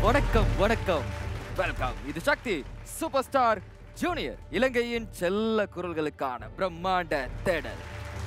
வணக்கம் வணக்கம் வெல்கம் இது சக்தி சூப்பர் ஸ்டார் ஜூனியர் இலங்கையின் செல்ல குரல்களுக்கான பிரம்மாண்ட தேடல்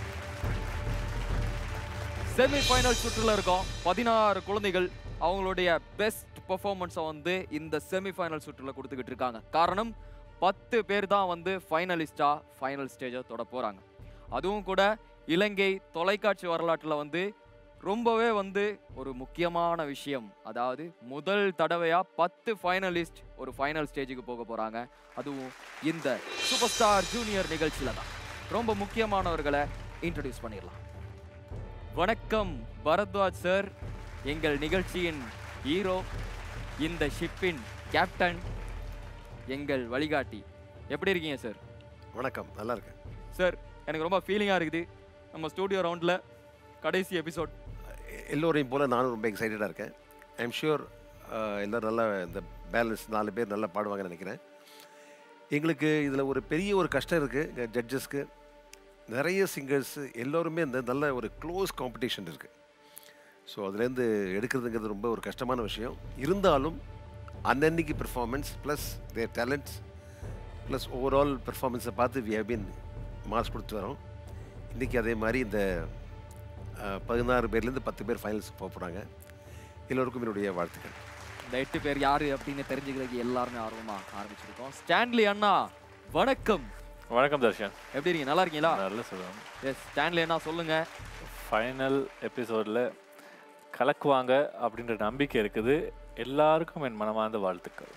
செமி ஃபைனல் சுற்றுல இருக்கோம் பதினாறு குழந்தைகள் அவங்களுடைய பெஸ்ட் பெர்ஃபார்மன்ஸை வந்து இந்த செமி ஃபைனல் சுற்றுல கொடுத்துக்கிட்டு இருக்காங்க காரணம் பத்து பேர் தான் வந்து ஃபைனலிஸ்டா ஃபைனல் ஸ்டேஜை தொட போறாங்க அதுவும் கூட இலங்கை தொலைக்காட்சி வரலாற்றில் வந்து ரொம்பவே வந்து ஒரு முக்கியமான விஷயம் அதாவது முதல் தடவையா பத்து ஃபைனலிஸ்ட் ஒரு ஃபைனல் ஸ்டேஜுக்கு போக போறாங்க அதுவும் இந்த சூப்பர் ஸ்டார் ஜூனியர் நிகழ்ச்சியில தான் ரொம்ப முக்கியமானவர்களை இன்ட்ரடியூஸ் பண்ணிடலாம் வணக்கம் பரத்வாஜ் சார் எங்கள் நிகழ்ச்சியின் ஹீரோ இந்த ஷிப்பின் கேப்டன் எங்கள் வழிகாட்டி எப்படி இருக்கீங்க சார் வணக்கம் நல்லா இருக்கேன் சார் எனக்கு ரொம்ப ஃபீலிங்காக இருக்குது நம்ம ஸ்டூடியோ ரவுண்டில் கடைசி எபிசோட் எ- எல்லோரையும் போல நானும் ரொம்ப எக்ஸைட்டடாக இருக்கேன் ஐம் ஷியூர் எல்லோரும் நல்லா இந்த பேலன்ஸ் நாலு பேர் நல்லா பாடுவாங்கன்னு நினைக்கிறேன் எங்களுக்கு இதில் ஒரு பெரிய ஒரு கஷ்டம் இருக்குது ஜட்ஜஸ்க்கு நிறைய சிங்கர்ஸ் எல்லோருமே இந்த நல்ல ஒரு க்ளோஸ் காம்படிஷன் இருக்குது ஸோ அதுலேருந்து எடுக்கிறதுங்கிறது ரொம்ப ஒரு கஷ்டமான விஷயம் இருந்தாலும் அன்னன்னைக்கு performance plus their talents plus overall பெர்ஃபார்மன்ஸை பார்த்து வி ஹவ் பின் மார்க்ஸ் கொடுத்து வரோம் இன்றைக்கி அதே மாதிரி இந்த அஹ், பதினாறு பேர்லேருந்து பத்து பேர் ஃபைனல்ஸுக்கு போக போகிறாங்க எல்லோருக்கும் என்னுடைய வாழ்த்துக்கள் இந்த எட்டு பேர் யாரு அப்படின்னு தெரிஞ்சுக்கிறதுக்கு எல்லாருமே ஆர்வமா ஆரம்பிச்சிருக்கோம் ஸ்டான்லி அண்ணா வணக்கம் வணக்கம் தர்ஷன் எப்படி இருக்கீங்க நல்லா இருக்கீங்களா நல்ல சொல்லுவோம் எஸ் ஸ்டான்லி அண்ணா சொல்லுங்க ஃபைனல் எபிசோடில் கலக்குவாங்க அப்படின்ற நம்பிக்கை இருக்குது எல்லாருக்கும் என் மனமார்ந்த வாழ்த்துக்கள்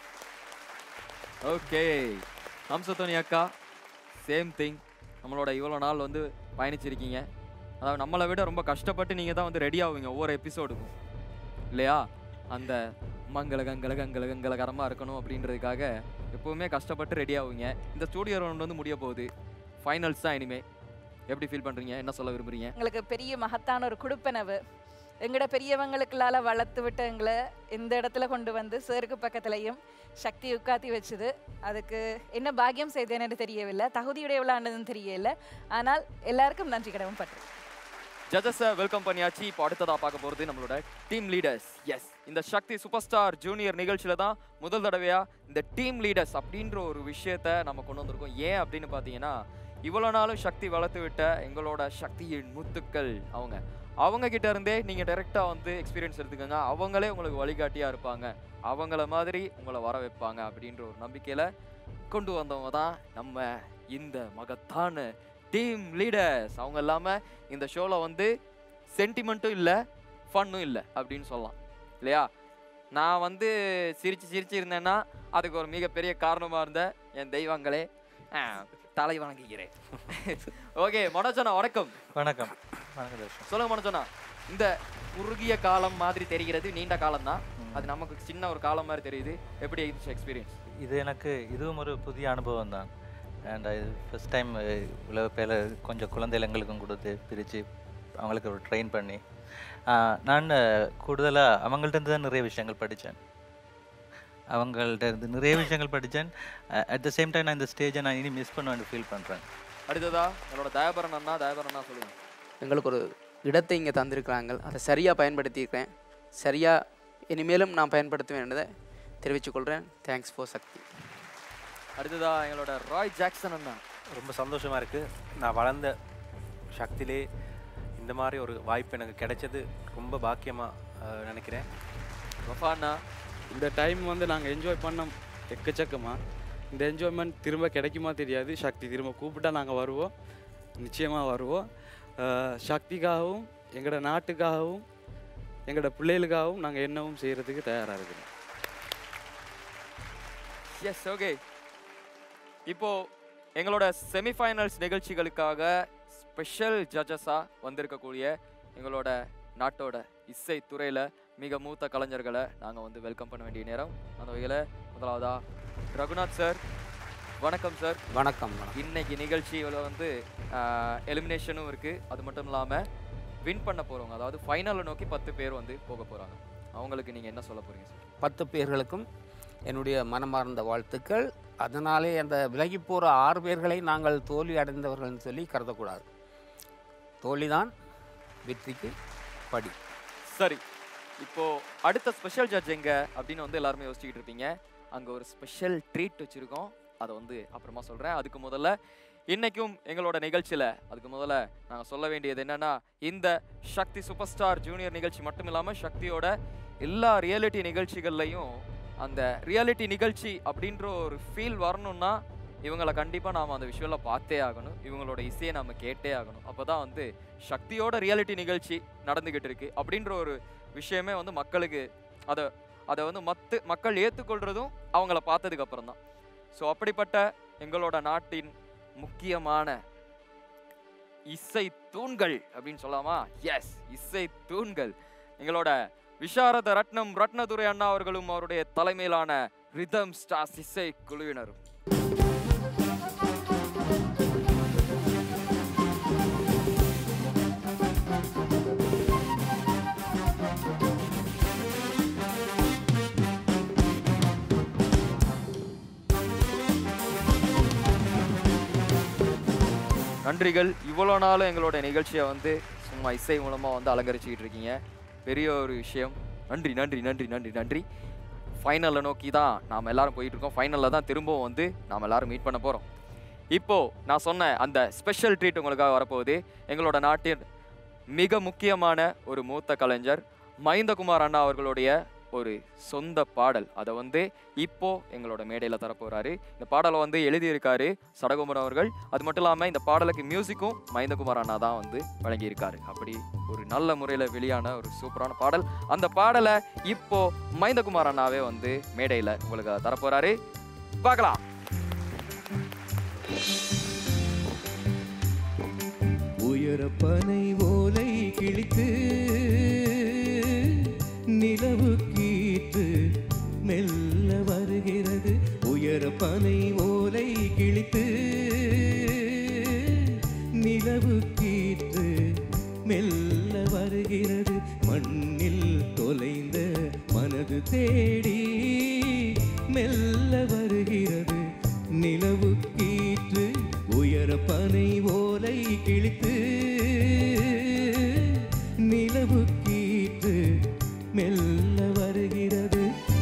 ஓகே ஹம்சத்தோனி அக்கா சேம் திங் நம்மளோட இவ்வளோ நாள் வந்து பயணிச்சிருக்கீங்க அதாவது நம்மளை விட ரொம்ப கஷ்டப்பட்டு நீங்கள் தான் வந்து ரெடி ஆவீங்க ஒவ்வொரு எபிசோடுக்கும் இல்லையா அந்த மங்கள கங்கல கங்கல கங்கலகரமாக இருக்கணும் அப்படின்றதுக்காக எப்பவுமே கஷ்டப்பட்டு ரெடி ஆவீங்க இந்த ஸ்டூடியோ ரவுண்ட் வந்து முடிய போகுது ஃபைனல்ஸ் தான் இனிமே எப்படி ஃபீல் பண்ணுறீங்க என்ன சொல்ல விரும்புறீங்க எங்களுக்கு பெரிய மகத்தான ஒரு கொடுப்பனவு எங்கட பெரியவங்களுக்குள்ளால வளர்த்து விட்டு எங்களை இந்த இடத்துல கொண்டு வந்து சேருக்கு பக்கத்துலையும் சக்தி உட்காத்தி வச்சுது அதுக்கு என்ன பாக்கியம் செய்தேன்னு தெரியவில்லை தகுதியுடையவளானதுன்னு தெரியல ஆனால் எல்லாருக்கும் நன்றி கடவும் பட்டு ஜட்ஜஸை வெல்கம் பண்ணியாச்சு இப்போ அடுத்ததாக பார்க்க போகிறது நம்மளோட டீம் லீடர்ஸ் எஸ் இந்த சக்தி சூப்பர் ஸ்டார் ஜூனியர் நிகழ்ச்சியில் தான் முதல் தடவையாக இந்த டீம் லீடர்ஸ் அப்படின்ற ஒரு விஷயத்த நம்ம கொண்டு வந்திருக்கோம் ஏன் அப்படின்னு பார்த்தீங்கன்னா இவ்வளோ நாளும் சக்தி வளர்த்து விட்ட எங்களோட சக்தியின் முத்துக்கள் அவங்க அவங்க கிட்ட இருந்தே நீங்கள் டைரெக்டாக வந்து எக்ஸ்பீரியன்ஸ் எடுத்துக்கோங்க அவங்களே உங்களுக்கு வழிகாட்டியாக இருப்பாங்க அவங்கள மாதிரி உங்களை வர வைப்பாங்க அப்படின்ற ஒரு நம்பிக்கையில் கொண்டு வந்தவங்க தான் நம்ம இந்த மகத்தான டீம் லீடர்ஸ் அவங்க இல்லாமல் இந்த ஷோவில் வந்து சென்டிமெண்ட்டும் இல்லை ஃபன்னும் இல்லை அப்படின்னு சொல்லலாம் இல்லையா நான் வந்து சிரிச்சு சிரிச்சு இருந்தேன்னா அதுக்கு ஒரு மிகப்பெரிய காரணமாக இருந்த என் தெய்வங்களே ஆ, தலை வணங்குகிறேன் ஓகே மனோஜனா வணக்கம் வணக்கம் வணக்கம் தர்ஷன் சொல்லுங்க மனோஜனா இந்த குறுகிய காலம் மாதிரி தெரிகிறது நீண்ட காலம் தான் அது நமக்கு சின்ன ஒரு காலம் மாதிரி தெரியுது எப்படி இருந்துச்சு எக்ஸ்பீரியன்ஸ் இது எனக்கு இதுவும் ஒரு புதிய அனுபவம் தான் அண்ட் இது ஃபஸ்ட் டைம் இவ்வளோ பேர் கொஞ்சம் குழந்தைகள் எங்களுக்கும் கொடுத்து பிரித்து அவங்களுக்கு ஒரு ட்ரெயின் பண்ணி ஆஹ், நான் கூடுதலாக அவங்கள்ட்ட இருந்து தான் நிறைய விஷயங்கள் படித்தேன் அவங்கள்ட்ட இருந்து நிறைய விஷயங்கள் படித்தேன் அட் த சேம் டைம் நான் இந்த ஸ்டேஜை நான் இனி மிஸ் பண்ணுவேன்னு ஃபீல் பண்ணுறேன் அடுத்ததா என்னோட தயபரன் அண்ணா தயபரன் அண்ணா சொல்லுங்க எங்களுக்கு ஒரு இடத்தை இங்கே தந்திருக்கிறாங்க அதை சரியாக பயன்படுத்தியிருக்கிறேன் சரியாக இனிமேலும் நான் பயன்படுத்துவேன் என்பதை தெரிவித்துக் கொள்கிறேன் தேங்க்ஸ் ஃபார் சக்தி அடுத்ததா எங்களோட ராய் ஜாக்சன் அண்ணா ரொம்ப சந்தோஷமாக இருக்குது நான் வளர்ந்த சக்தியிலே இந்த மாதிரி ஒரு வாய்ப்பு எனக்கு கிடைச்சது ரொம்ப பாக்கியமாக நினைக்கிறேன் ரஃபா அண்ணா இந்த டைம் வந்து நாங்கள் என்ஜாய் பண்ணோம் எக்கச்சக்கமாக இந்த என்ஜாய்மெண்ட் திரும்ப கிடைக்குமா தெரியாது சக்தி திரும்ப கூப்பிட்டா நாங்கள் வருவோம் நிச்சயமாக வருவோம் அஹ் சக்திக்காகவும் எங்களோட நாட்டுக்காகவும் எங்களோட பிள்ளைகளுக்காகவும் நாங்கள் என்னவும் செய்கிறதுக்கு தயாராக இருக்கிறோம் எஸ் ஓகே இப்போ எங்களோட செமிஃபைனல்ஸ் நிகழ்ச்சிகளுக்காக ஸ்பெஷல் ஜட்ஜஸாக வந்திருக்கக்கூடிய எங்களோட நாட்டோட இசை துறையில் மிக மூத்த கலைஞர்களை நாங்கள் வந்து வெல்கம் பண்ண வேண்டிய நேரம் அந்த வகையில் முதலாவதா ரகுநாத் சார் வணக்கம் சார் வணக்கம் வணக்கம் இன்னைக்கு நிகழ்ச்சியில் வந்து எலிமினேஷனும் இருக்குது அது மட்டும் இல்லாமல் வின் பண்ண போகிறவங்க அதாவது ஃபைனலை நோக்கி பத்து பேர் வந்து போக போகிறாங்க அவங்களுக்கு நீங்கள் என்ன சொல்ல போகிறீங்க சார் பத்து பேர்களுக்கும் என்னுடைய மனமார்ந்த வாழ்த்துக்கள் அதனாலே அந்த விலகி போகிற ஆறு பேர்களை நாங்கள் தோல்வி அடைந்தவர்கள்னு சொல்லி கருதக்கூடாது தோல்விதான் வெற்றிக்கு படி சரி இப்போ அடுத்த ஸ்பெஷல் ஜட்ஜ் எங்க அப்படின்னு வந்து எல்லாருமே யோசிச்சுக்கிட்டு இருப்பீங்க அங்க ஒரு ஸ்பெஷல் ட்ரீட் வச்சிருக்கோம் அதை வந்து அப்புறமா சொல்றேன் அதுக்கு முதல்ல இன்னைக்கும் எங்களோட நிகழ்ச்சியில அதுக்கு முதல்ல நாங்க சொல்ல வேண்டியது என்னன்னா இந்த சக்தி சூப்பர் ஸ்டார் ஜூனியர் நிகழ்ச்சி மட்டும் இல்லாம சக்தியோட எல்லா ரியாலிட்டி நிகழ்ச்சிகள்லையும் அந்த ரியாலிட்டி நிகழ்ச்சி அப்படின்ற ஒரு ஃபீல் வரணும்னா இவங்களை கண்டிப்பாக நாம் அந்த விஷுவலில் பார்த்தே ஆகணும் இவங்களோட இசையை நம்ம கேட்டே ஆகணும் அப்போ தான் வந்து சக்தியோட ரியாலிட்டி நிகழ்ச்சி நடந்துக்கிட்டு இருக்கு அப்படின்ற ஒரு விஷயமே வந்து மக்களுக்கு அதை அதை வந்து மத்து மக்கள் ஏற்றுக்கொள்றதும் அவங்கள பார்த்ததுக்கு அப்புறம் தான் ஸோ அப்படிப்பட்ட எங்களோட நாட்டின் முக்கியமான இசை தூண்கள் அப்படின்னு சொல்லாமா எஸ் இசை தூண்கள் எங்களோட விஷாரத ரத்னம் ரத்னதுரை அண்ணா அவர்களும் அவருடைய தலைமையிலான ரிதம் ஸ்டார்ஸ் இசை குழுவினரும் நன்றிகள் இவ்வளோ நாளும் எங்களோட நிகழ்ச்சியை வந்து சும்மா இசை மூலமாக வந்து அலங்கரிச்சுக்கிட்டு இருக்கீங்க பெரிய ஒரு விஷயம் நன்றி நன்றி நன்றி நன்றி நன்றி ஃபைனலை நோக்கி தான் நாம் எல்லாரும் போயிட்டு இருக்கோம் ஃபைனலில் தான் திரும்பவும் வந்து நாம் எல்லாரும் மீட் பண்ண போகிறோம் இப்போ நான் சொன்ன அந்த ஸ்பெஷல் ட்ரீட் உங்களுக்காக வரப்போகுது எங்களோட நாட்டின் மிக முக்கியமான ஒரு மூத்த கலைஞர் மஹிந்தகுமார் அண்ணா அவர்களுடைய ஒரு சொந்த பாடல் அதை வந்து இப்போ எங்களோட மேடையில் தரப்போறாரு இந்த பாடலை வந்து எழுதியிருக்காரு சடகுமர் அவர்கள் அது மட்டும் இல்லாமல் இந்த பாடலுக்கு மியூசிக்கும் மஹிந்தகுமார் அண்ணா தான் வந்து வழங்கியிருக்காரு அப்படி ஒரு நல்ல முறையில் வெளியான ஒரு சூப்பரான பாடல் அந்த பாடலை இப்போ மஹிந்தகுமார் அண்ணாவே வந்து மேடையில் உங்களுக்கு தரப்போறாரு பார்க்கலாம் உயரப்பனை ஓலை கிழித்து நிலவு கீற்று மெல்ல வருகிறது உயரப்பனை ஓலை கிழித்து நிலவு கீற்று மெல்ல வருகிறது மண்ணில் தொலைந்த மனது தேடி மெல்ல வருகிறது நிலவு கீற்று உயர பனை ஓலை கிழித்து நிலவு கீற்று மெல்ல வருகிறது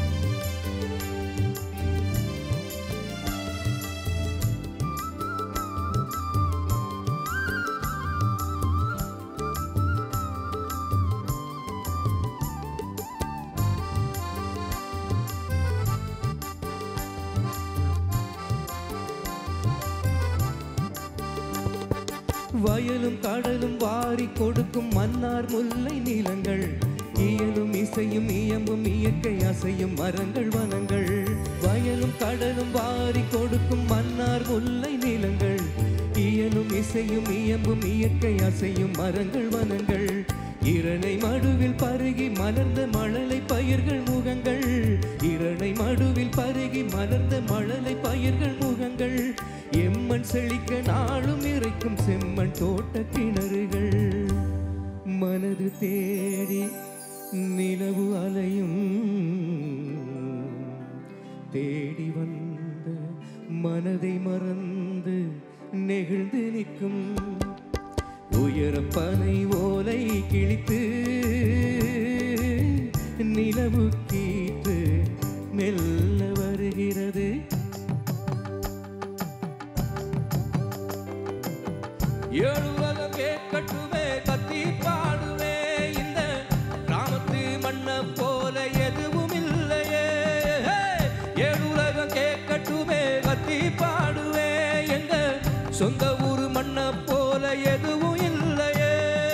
வயலும் கடலும் வாரி கொடுக்கும் மன்னார் முல்லை நிலங்கள் இயலும் இசையும் இயம்பும் இயற்கை அசையும் மரங்கள் வனங்கள் வயலும் கடலும் வாரி கொடுக்கும் மன்னார் முல்லை நிலங்கள் இயலும் இசையும் இயம்பும் இயற்கை அசையும் மரங்கள் வனங்கள் இரணை மடுவில் பருகி மலர்ந்த மழலை பயிர்கள் முகங்கள் இரணை மடுவில் பருகி மலர்ந்த மழலை பயிர்கள் முகங்கள் எம்மன் செழிக்க நாளும் இறைக்கும் செம்மண் தோட்ட கிணறுகள் மனது தேடி நிலவு அலையும் தேடி வந்த மனதை மறந்து நெகிழ்ந்து நிற்கும் உயர பனை ஓலை கிழித்து நிலவு கீற்று மெல்ல வருகிறது ஏழுலகம் கேட்கட்டுமே கத்தி பாடுவே இந்த கிராமத்து மண்ணை போல எதுவும் இல்லையே ஹே! ஏழுலகம் கேட்கட்டுமே கத்தி பாடுவே எங்க சொந்த ஊரு மண்ணை போல எதுவும் இல்லையே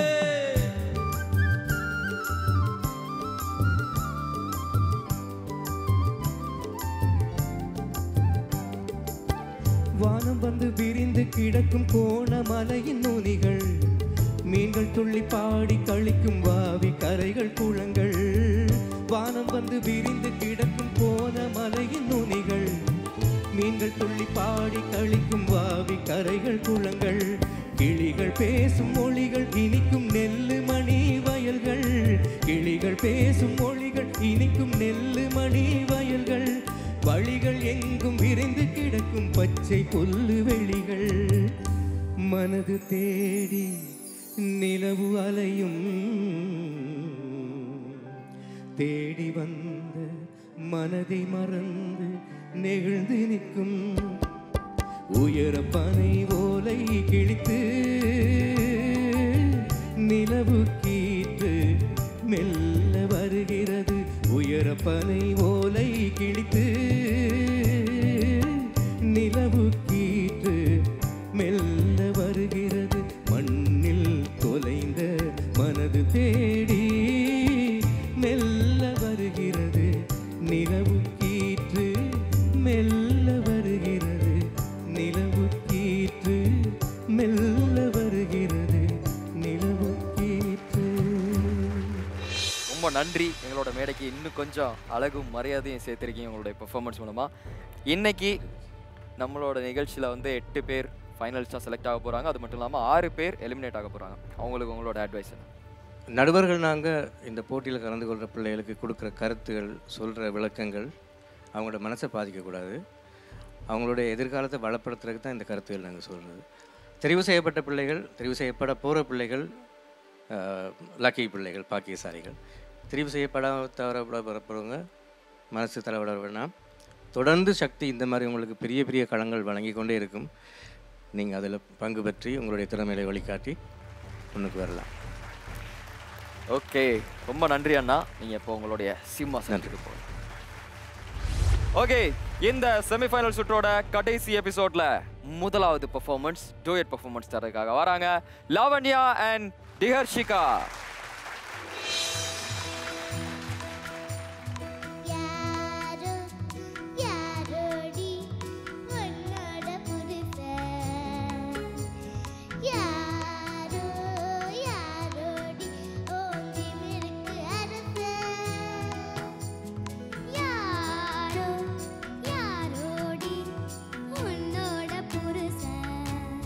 வானம் வந்து விரிந்து கிடக்கும் கோணமலையின் நுனிகள் மீன்கள் துள்ளி பாடி கழிக்கும் வாவி கரைகள் குளங்கள் வானம் வந்து விரிந்து கிடக்கும் கோணமலையின் நுனிகள் மீன்கள் துள்ளி பாடி கழிக்கும் வாவி கரைகள் குளங்கள் கிளிகள் பேசும் மொழிகள் இனிக்கும் நெல்லு மணி வயல்கள் கிளிகள் பேசும் மொழிகள் இனிக்கும் நெல்லு மணி வயல்கள் வழிகள் எங்கும் விரைந்து கிடக்கும் பச்சை புல்லு வெளிகள் மனது தேடி நிலவு அலையும் தேடி வந்த மனதை மறந்து நெகிழ்ந்து நிற்கும் உயர பனை ஓலை கிழித்து நிலவு கீற்று மெல்ல வருகிறது உயர பனை ஓலை கிழித்து நிலவு கீற்று மெல்ல வருகிறது மண்ணில் தொலைந்த மனது தேடி மெல்ல வருகிறது நிலவு கீற்று மெல்ல வருகிறது நிலவு கீற்று மெல்ல வருகிறது நிலவு கீற்று ரொம்ப நன்றி எங்களோட மேடைக்கு இன்னும் கொஞ்சம் அழகும் மரியாதையும் சேர்த்துருக்கீங்க உங்களுடைய பெர்ஃபார்மன்ஸ் மூலமாக இன்னைக்கு நம்மளோட நிகழ்ச்சியில் வந்து எட்டு பேர் ஃபைனல்ஸாக செலக்ட் ஆக போகிறாங்க அது மட்டும் இல்லாமல் ஆறு பேர் எலிமினேட் ஆக போகிறாங்க அவங்களுக்கு உங்களோட அட்வைஸ் என்ன நடுவர்கள் நாங்கள் இந்த போட்டியில் கலந்து கொள்கிற பிள்ளைகளுக்கு கொடுக்குற கருத்துகள் சொல்கிற விளக்கங்கள் அவங்களோட மனசை பாதிக்கக்கூடாது அவங்களுடைய எதிர்காலத்தை வளப்படுத்துறதுக்கு தான் இந்த கருத்துகள் நாங்கள் சொல்கிறது தெரிவு செய்யப்பட்ட பிள்ளைகள் தெரிவு செய்யப்பட போகிற பிள்ளைகள் லக்கி பிள்ளைகள் பாக்கியசாலிகள் தெரிவு செய்யப்படாம தவறப்பட போகிறவங்க மனசு தலைவிட வேணாம் தொடர்ந்து சக்தி இந்த மாதிரி உங்களுக்கு பெரிய பெரிய களங்கள் வழங்கி கொண்டே இருக்கும் நீங்கள் அதில் பங்கு பெற்றி உங்களுடைய திறமைகளை வழிகாட்டி முன்னுக்கு வரலாம் ஓகே ரொம்ப நன்றி அண்ணா நீங்கள் இப்போ உங்களுடைய சிம்மாசனத்துக்கு போங்க ஓகே இந்த செமிஃபைனல் சுற்றோட கடைசி எபிசோட்ல முதலாவது பெர்ஃபார்மன்ஸ் டூயட் பெர்ஃபார்மன்ஸ் தரதுக்காக வராங்க லாவண்யா அண்ட் டிஹர்ஷிகா யாரோ யாரோடி உன்னோட புருஷன் யாரோ யாரோடி ஓ திமிருக்கு அரசன் யாரோ யாரோடி உன்னோட புருஷன்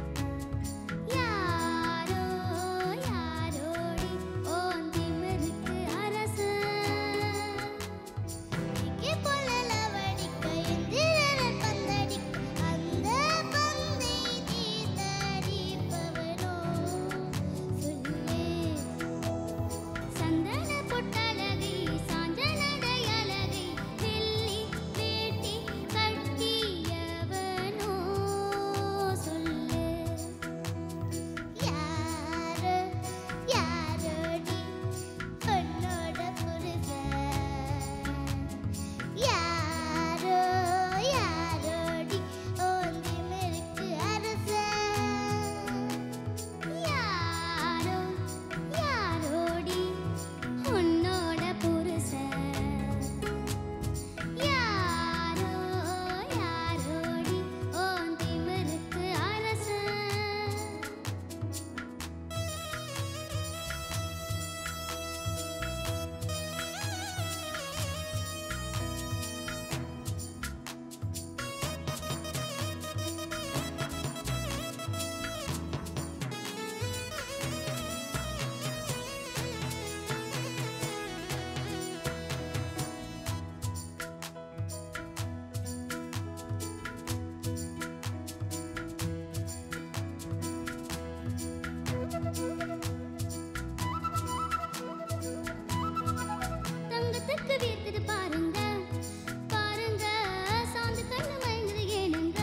யாரோ யாரோடி ஓ திமிருக்கு அரசன் இங்கே பொல்லலவடிக்க எந்திரன் பந்தடிக்க அந்த பந்தை தீர்த்தடிப்பவனோ சொல்லே சந்தன பொட்டழகை சாஞ்சனடை அழகை வெள்ளி வேட்டி கட்டியவனோ சொல்லு யாரு யாரோடி உன்னோட புருஷன் யாரோ யாரோடி ஓந்தி மெருக்கு அரசன் யாரோ யாரோடி உன்னோட புருஷன் யாரோ யாரோடி ஓந்தி மெருக்கு அரசன் தங்கத்துக்கு வீர்த்தது பாருங்க பாருங்க சாந்து கண்ணு மயங்குது ஏனுங்க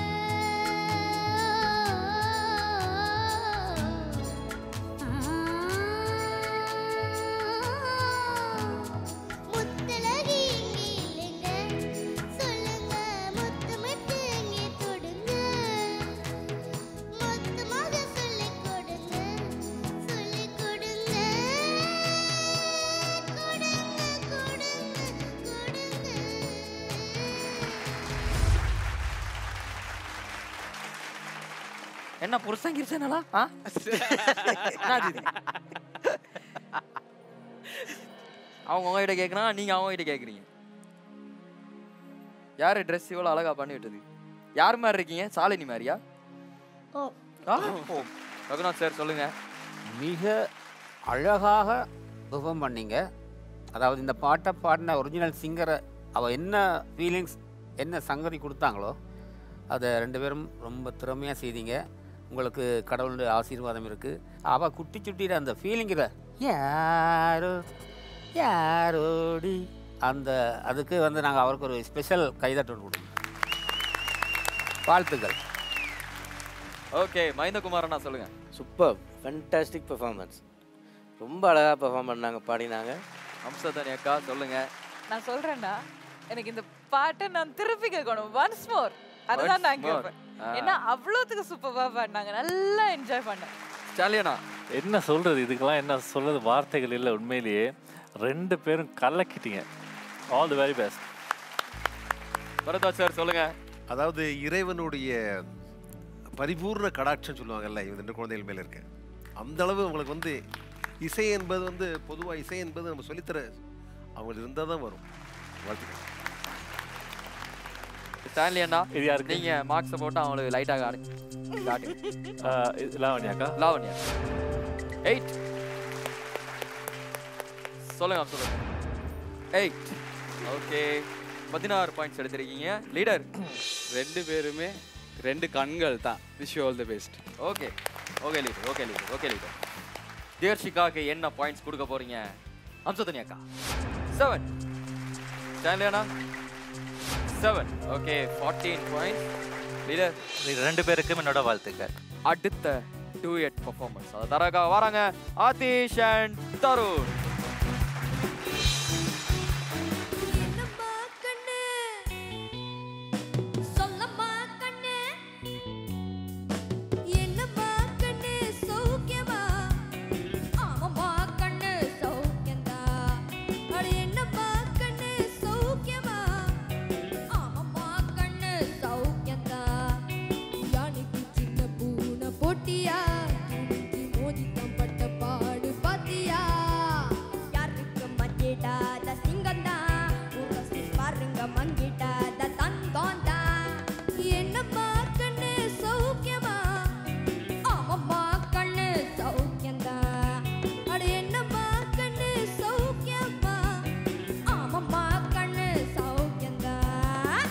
முத்தழகி இங்கே இல்லைங்க சொல்லுங்க முத்து முத்து இங்கே தொடுங்க மொத்தமாக சொல்லிக் கொடுங்க சொல்லிக் கொடுங்க என்ன புருஷன் கிருச்சனலா ஆ என்னது இது? அவங்க உங்ககிட்ட கேட்குறான் நீங்க அவங்க கிட்ட கேட்குறீங்க யாரு ட்ரெஸ் இவ்வளோ அழகா பண்ணி விட்டது யார் மாதிரி இருக்கீங்க சாலினி மாதிரியா ஓ ஆ, ஓ ரகுநாத் சார் சொல்லுங்க மிக அழகாக பெர்ஃபார்ம் பண்ணீங்க அதாவது இந்த பாட்டை பாடின ஒரிஜினல் சிங்கரை அவள் என்ன ஃபீலிங்ஸ் என்ன சங்கதி கொடுத்தாங்களோ அதை ரெண்டு பேரும் ரொம்ப திறமையாக செய்தீங்க உங்களுக்கு கடவுளுடைய ஆசீர்வாதம் இருக்குது அவள் குட்டி சுட்டியில் அந்த ஃபீலிங்கில் யாரோ யாரோடி அந்த அதுக்கு வந்து நாங்கள் அவருக்கு ஒரு ஸ்பெஷல் கைதட்டல் கொடுக்கணும் வாழ்த்துக்கள் ஓகே மைந்தகுமார் அண்ணா சொல்லுங்க சூப்பர் ஃபென்டாஸ்டிக் பெர்ஃபார்மன்ஸ் ரொம்ப அழகாக பெர்ஃபார்ம் பண்ணாங்க பாடினாங்க அம்சதனி அக்கா சொல்லுங்க நான் சொல்றேன்டா எனக்கு இந்த பாட்டை நான் திருப்பி கேட்கணும் ஒன்ஸ் மோர் அதுதான் நான் Once more. கேட்பேன் ஆ. ஏன்னா அவ்வளோத்துக்கு சூப்பராக பாடினாங்க நல்லா என்ஜாய் பண்ணேன் ஸ்டாலியனா என்ன சொல்றது இதுக்கெல்லாம் என்ன சொல்றது வார்த்தைகள் இல்லை உண்மையிலேயே ரெண்டு பேரும் கலக்கிட்டீங்க all the very best Bharadwaj sir சொல்லுங்க அதாவது இறைவனுடைய பரிபூர்ண கடாட்சம் சொல்லுவாங்கல்ல இந்த ரெண்டு குழந்தைகள் மேல இருக்கு அந்த அளவு அவங்களுக்கு வந்து இசை என்பது வந்து பொதுவாக இசை என்பது நம்ம சொல்லித்தர அவங்களுக்கு இருந்தால் தான் வரும் வாழ்த்துக்கள் ஸ்டான்லி அண்ணா இது யாருக்கு நீங்க மார்க்ஸை போட்டு அவங்களுக்கு லைட்டாக காட்டு காட்டுங்க லாவண்யாக்கா லாவண்யா எயிட் சொல்லுங்க சொல்லுங்க எயிட் ஓகே பதினாறு பாயிண்ட்ஸ் எடுத்திருக்கீங்க லீடர் ரெண்டு பேருமே ரெண்டு கண்கள் தான் wish all the best okay okay leader okay leader okay leader தேர்ஷிகாக்கு என்ன பாயிண்ட்ஸ் கொடுக்க போறீங்க அம்சத்தனி அக்கா செவன் ஸ்டான்லி அண்ணா seven okay fourteen points leader இது ரெண்டு பேருக்கும் என்னோட வாழ்த்துக்கள் அடுத்த டூயட் பர்ஃபார்மன்ஸ் அது தரகா வராங்க ஆதிஷ் அண்ட் தருண் சொல்லம்மா கண்ணு என்னம்மா கண்ணு சௌக்கியமா ஆமாம்மா கண்ணு சௌக்கியந்தா அட என்னம்மா கண்ணு சௌக்கியமா ஆமாம்மா கண்ணு சௌக்கியந்தா யானைக்கு சின்ன பூனை போட்டியா துணிஞ்சு மோதித்தம் பட்ட பாடு பாத்தியா யாருக்கு மத்திடாத சிங்கம்தான் உரசி பாருங்க மங்கிடாத தங்கம்தான் என்னம்மா கண்ணு சௌக்கியமா ஆமாம்மா கண்ணு சௌக்கியம்தான் அட என்னம்மா கண்ணு சௌக்கியமா ஆமாம்மா கண்ணு சௌக்கியம்தான்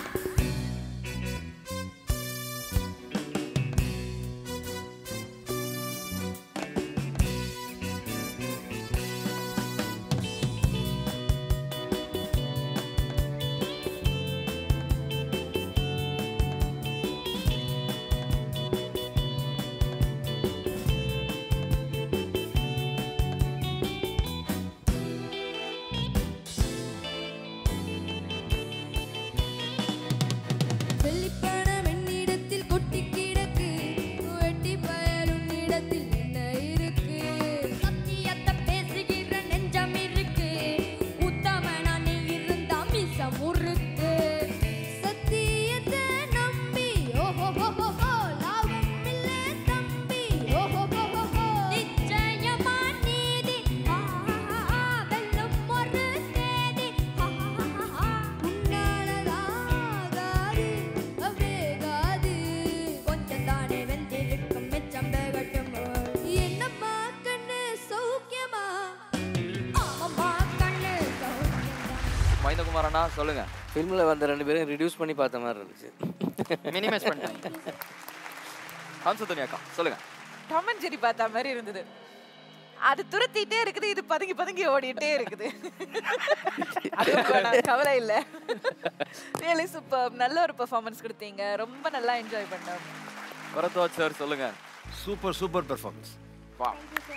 வெள்ளிப்பணம் என்னிடத்தில் கொட்டி கிடக்கு வெட்டி பயல் உன்னிடத்தில் என்ன இருக்கு சத்தியத்தை பேசுகிற நெஞ்சம் இருக்கு உத்தமனா நீ இருந்தா மிசம் முறுக்கு சத்தியத்தை நம்பி ஓஹோ லாபம் இல்ல தம்பி ஓஹோ நிச்சயமா நீதி ஆ, ஆ, ஆ, வெல்லும் ஒரு தேதி ஆ, ஆ, ஆ, உன்னாலதாகாது வேகாது கொஞ்சம் தானே வெந்திருக்கும் மிச்சம் வேகட்டும் என்னம்மா கண்ணு சௌக்கியமா ஆமாம்மா கண்ணு சௌக்கியமா மைந்தகுமார் அண்ணா சொல்லுங்க ஃபில்மில் வந்த ரெண்டு பேரும் ரிடியூஸ் பண்ணி பார்த்த மாதிரி இருந்துச்சு மினிமைஸ் பண்ணிட்டாங்க அம்சத்தனி அக்கா சொல்லுங்க டாம் அண்ட் ஜெரி பார்த்த மாதிரி இருந்தது அது துரத்திட்டே இருக்குது இது பதுங்கி பதுங்கி ஓடிட்டே இருக்குது அது வேணாம், கவலை இல்லை ரியலி சூப்பர் நல்ல ஒரு பெர்ஃபார்மன்ஸ் கொடுத்தீங்க ரொம்ப நல்லா என்ஜாய் பண்ணோம் பரத்வாஜ் சார் சொல்லுங்க சூப்பர் சூப்பர் பெர்ஃபார்மன்ஸ் வா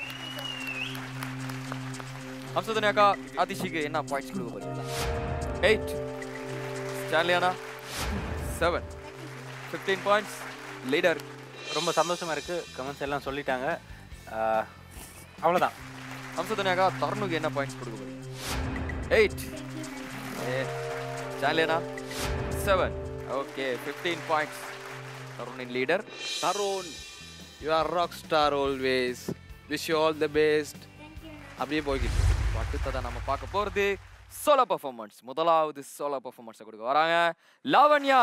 அம்சதனி அக்கா அதிஷிக்கு என்ன பாயிண்ட்ஸ் கொடுக்க போறீங்க எயிட் ஸ்டான்லி அண்ணா செவன் ஃபிஃப்டீன் பாயிண்ட்ஸ் லீடர் ரொம்ப சந்தோஷமா இருக்கு கமெண்ட்ஸ் எல்லாம் சொல்லிட்டாங்க ஆஹ், அவ்வளவுதான் அம்சதனி அக்கா தருணுக்கு என்ன பாயிண்ட்ஸ் கொடுக்க போறீங்க எயிட் ஸ்டான்லி அண்ணா செவன் ஓகே ஃபிஃப்டீன் பாயிண்ட்ஸ் தருணின் leader Tharun you are rock star always wish you all the best அப்படியே போய்கிட்டு இருக்கு. அடுத்ததை நம்ம பார்க்க போறது சோலோ பர்ஃபார்மன்ஸ் முதலாவது சோலோ பர்ஃபார்மன்ஸை கொடுக்க வராங்க லாவண்யா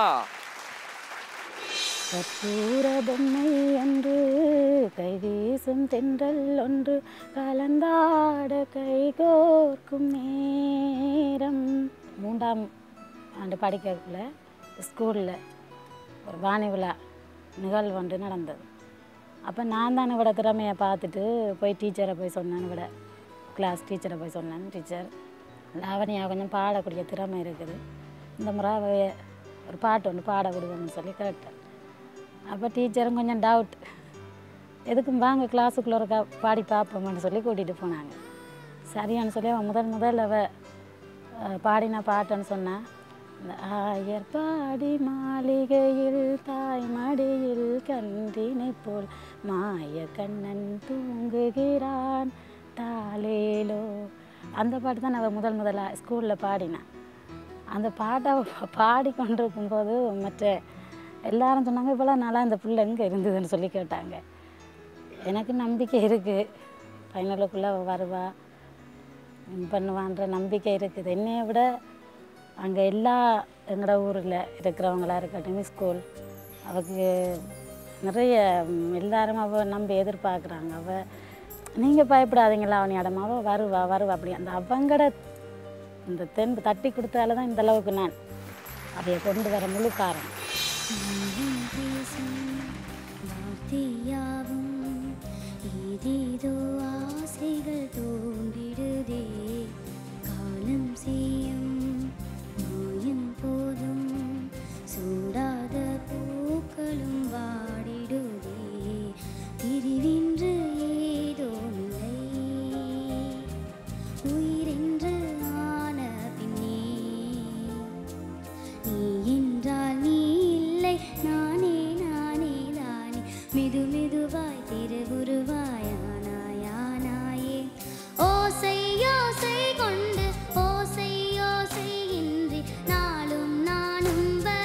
கற்பூர பொம்மை ஒன்று கை வீசும் தென்றல் ஒன்று கலந்தாட கைகோர்க்கும் நேரம் மூன்றாம் ஆண்டு படிக்கக்குள்ள ஸ்கூலில் ஒரு வாணி விழா நிகழ்வு ஒன்று நடந்தது அப்போ நான் தான் இவட திறமையை பார்த்துட்டு போய் டீச்சரை போய் சொன்னேன் இவட கிளாஸ் டீச்சரை போய் சொன்னேன் டீச்சர் லாவணியா கொஞ்சம் பாடக்கூடிய திறமை இருக்குது இந்த முறை அவ ஒரு பாட்டு ஒன்று பாட விடுவோம்னு சொல்லி கேட்டேன் அப்போ டீச்சரும் கொஞ்சம் டவுட் எதுக்கும் வாங்க கிளாஸுக்குள்ளே இருக்கா பாடி பார்ப்போம்னு சொல்லி கூட்டிகிட்டு போனாங்க சரியான்னு சொல்லி அவன் முதல் முதல் அவ அஹ், பாடின பாட்டுன்னு சொன்னா இந்த ஆயர் பாடி மாளிகையில் தாய் மடியில் கன்றினை போல் மாய கண்ணன் தூங்குகிறான் தாலேலோ அந்த பாட்டு தான் அவள் முதல் முதலாக ஸ்கூலில் பாடினான் அந்த பாட்டை அவ பாடி கொண்டிருக்கும் போது மற்ற எல்லாரும் சொன்னாங்க இவ்வளோ நாளாக இந்த பிள்ளை எங்கே இருந்ததுன்னு சொல்லி கேட்டாங்க எனக்கு நம்பிக்கை இருக்குது ஃபைனலுக்குள்ளே அவள் வருவா வின் பண்ணுவான்ற நம்பிக்கை இருக்குது என்னைய விட அங்கே எல்லா எங்களோட ஊரில் இருக்கிறவங்களா இருக்கட்டும் ஸ்கூல் அவக்கு நிறைய ம், எல்லாரும் அவள் நம்பி எதிர்பார்க்குறாங்க அவள் நீங்கள் பயப்படாதீங்களா அவன் இடமா அவள் வருவா வருவா அப்படி அந்த அவங்கட இந்த தென்பு தட்டி கொடுத்தால தான் இந்த அளவுக்கு நான் அதையை கொண்டு வர முழு காரணம் மனம் பேசும் வார்த்தையாவும் ஏதேதோ ஆசைகள் தோன்றிடுதே காலம் செய்யும் மாயம் போதும் சூடாத பூக்களும் வாடிடுதே பிரிவின்று ஏதோ நிலை உயிரென்று ஆன பின்னே நீ என்றால் நீ இல்லை நானே நானே தானே மெது மெதுவாய் திருவுருவாயானாயானாயே ஓசை யோசை கொண்டு ஓசை யோசை இன்றி நாளும் நானும்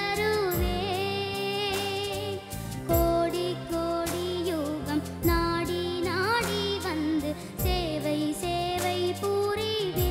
வருவேன் கோடி கோடி யோகம் நாடி நாடி வந்து சேவை சேவை புரிவேன்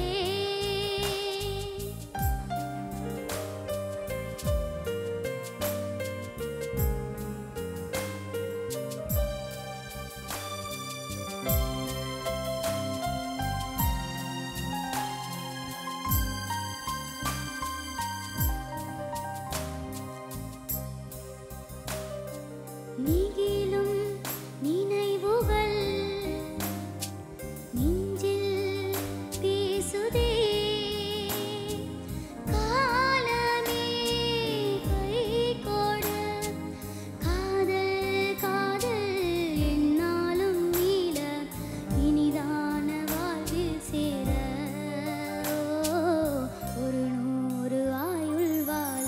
நீகிலும் நினைவுகள் நெஞ்சில் பேசுதே காலமே கை கொடு காதல் காதல் என்னாலும் நீல இனிதான வாழ்வில் சேர ஒரு நூறு ஆயுள் வாழ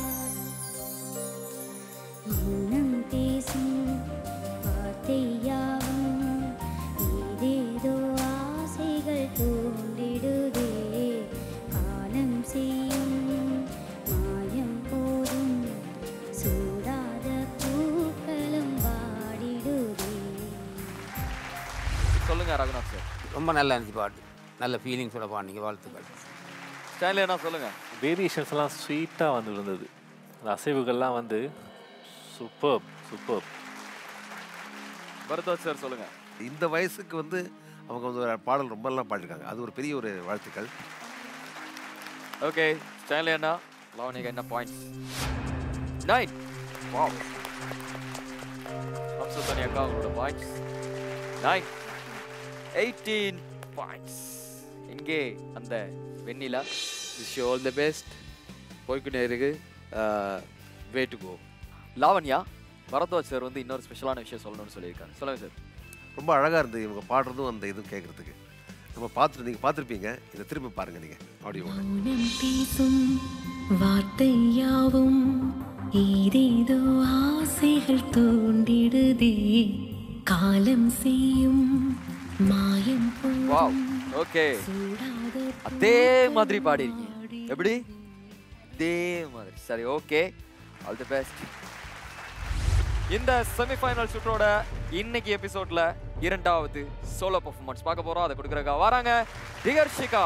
மௌனம் பேசும் வார்த்தையாவும் ஏதேதோ ஆசைகள் தூண்டிடுதே காலம் செய்யும் மாயம் போதும் சூடாத பூக்களும் வாடிடுதே சொல்லுங்க ரகுநாத் சார் ரொம்ப நல்லா இருந்துச்சு பாட்டு நல்ல ஃபீலிங்ஸோட பாடினீங்க வாழ்த்துக்கள் ஸ்டைல் என்ன சொல்லுங்க வேரியேஷன்ஸ் எல்லாம் ஸ்வீட்டாக வந்து இருந்தது அந்த அசைவுகள்லாம் வந்து சூப்பர் சூப்பர் பரத்வாஜ் சார் சொல்லுங்க இந்த வயசுக்கு வந்து அவங்க வந்து ஒரு பாடல் ரொம்ப நல்லா பாடிருக்காங்க அது ஒரு பெரிய ஒரு வாழ்த்துக்கள் ஓகே ஸ்டைல் என்ன லாவணிக்கு என்ன பாயிண்ட்ஸ் நைன் வாவ் அம்சத்தனி அக்கா உங்களோட பாயிண்ட்ஸ் நைன் எயிட்டீன் பாயிண்ட்ஸ் இங்கே அந்த வெண்ணிலா விஷ் ஆல் தி பெஸ்ட் போய்க்கிட்டே இருக்கு way to go Lavanya Bharadwaj sir வந்து இன்னொரு ஸ்பெஷலான விஷயம் சொல்லணும்னு சொல்லியிருக்காரு சொல்லுங்க சார் ரொம்ப அழகாக இருந்தது இவங்க பாடுறதும் அந்த இதுவும் கேட்குறதுக்கு நம்ம பார்த்துட்டு நீங்கள் பார்த்துருப்பீங்க இதை திரும்பி பாருங்கள் நீங்கள் ஆடியோவோட மௌனம் பேசும் வார்த்தையாவும் ஏதேதோ ஆசைகள் தூண்டிடுதே காலம் செய்யும் மாயம் வாவ் ஓகே அதே மாதிரி பாடிருக்கீங்க எப்படி அதே மாதிரி சரி ஓகே ஆல் தி பெஸ்ட் இந்த செமிஃபைனல் சுற்றோட இன்னைக்கு எபிசோட்ல இரண்டாவது சோலோ பெர்ஃபார்மன்ஸ் பார்க்க போறோம் அதை கொடுக்குறக்கா வராங்க திகர்ஷிகா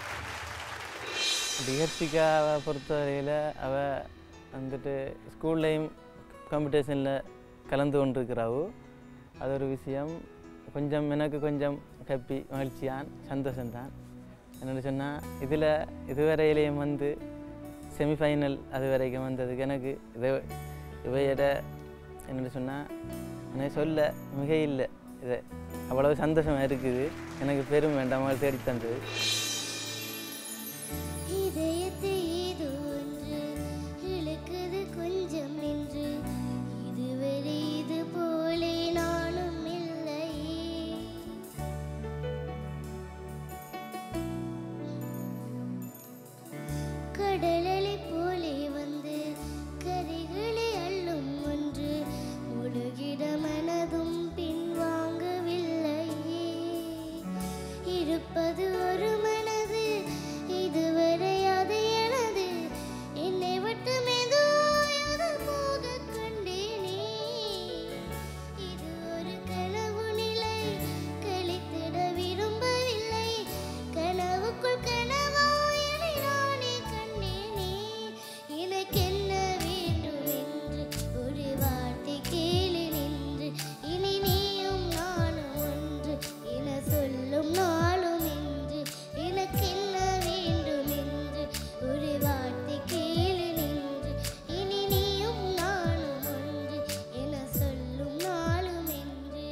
டிஹர்ஷிகாவை பொறுத்தவரையில் அவள் வந்துட்டு ஸ்கூல்லையும் காம்படிஷனில் கலந்து கொண்டிருக்கிறாவோ அது ஒரு விஷயம் கொஞ்சம் எனக்கு கொஞ்சம் ஹாப்பி மகிழ்ச்சியான் சந்தோஷம்தான் என்னென்னு சொன்னால் இதில் இதுவரையிலையும் வந்து செமிஃபைனல் அது வரைக்கும் வந்ததுக்கு எனக்கு இது இவையோட என்னென்னு சொன்னால் எனக்கு சொல்ல மிக இல்லை இது அவ்வளவு சந்தோஷமாக இருக்குது எனக்கு பெரும் வேண்டாம் தேடி தந்தது கடலலை போலே வந்து கரைகளை அள்ளும் ஒன்று முழுகிட மனதும் பின்வாங்கவில்லையே இருப்பது ஒரு மனது இதுவரை அது எனது என்னை விட்டு மெதுவாக போக கண்டேனே இது ஒரு கனவு நிலை கழித்திட விரும்பவில்லை கனவுக்குள் கனவாயனை நானே கண்டேனே எனக்கு என்ன வேண்டும் என்று ஒரு வார்த்தை கேளு நின்று இனி நீயும் நானும் ஒன்று என சொல்லும் நாளும் என்று எனக்கு என்ன வேண்டும் என்று ஒரு வார்த்தை கேளு நின்று இனி நீயும் நானும் ஒன்று என சொல்லும் நாளும் என்று